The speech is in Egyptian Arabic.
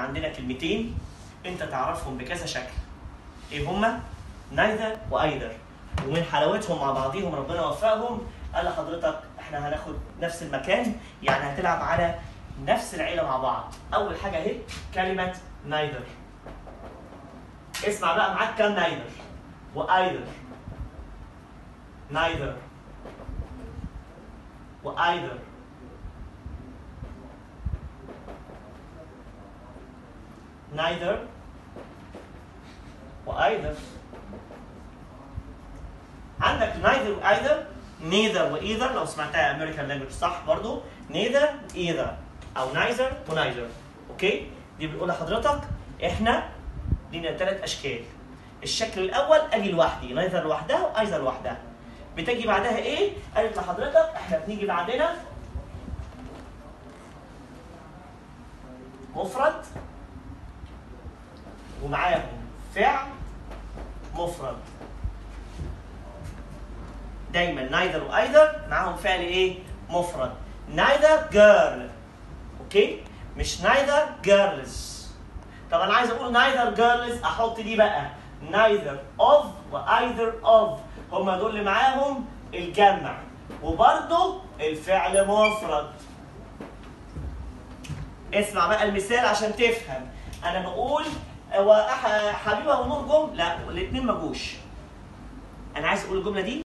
عندنا كلمتين انت تعرفهم بكذا شكل ايه هما neither وايذر ومن حلاوتهم مع بعضيهم ربنا وفقهم قال لحضرتك احنا هناخد نفس المكان يعني هتلعب على نفس العيله مع بعض اول حاجه اهي كلمه neither اسمع بقى معاك كام neither وايذر neither وايذر neither وايذر عندك neither وايذر neither وايذر لو سمعتها امريكان لانجوج صح برضو neither either او neither ونيذر اوكي دي بنقول لحضرتك احنا لينا ثلاث اشكال الشكل الاول اجي لوحدي neither لوحدها وايذر لوحدها بتجي بعدها ايه؟ قالت لحضرتك احنا بنيجي بعدنا مفرد ومعاهم فعل مفرد دايما neither وايذر معاهم فعل ايه؟ مفرد neither girl اوكي؟ مش neither girls طب انا عايز اقول neither girls احط دي بقى neither of وايذر of هما دول اللي معاهم الجمع وبرضه الفعل مفرد اسمع بقى المثال عشان تفهم انا بقول هو أح- حبيبه ونور جم لا الاثنين ما جوش انا عايز اقول الجمله دي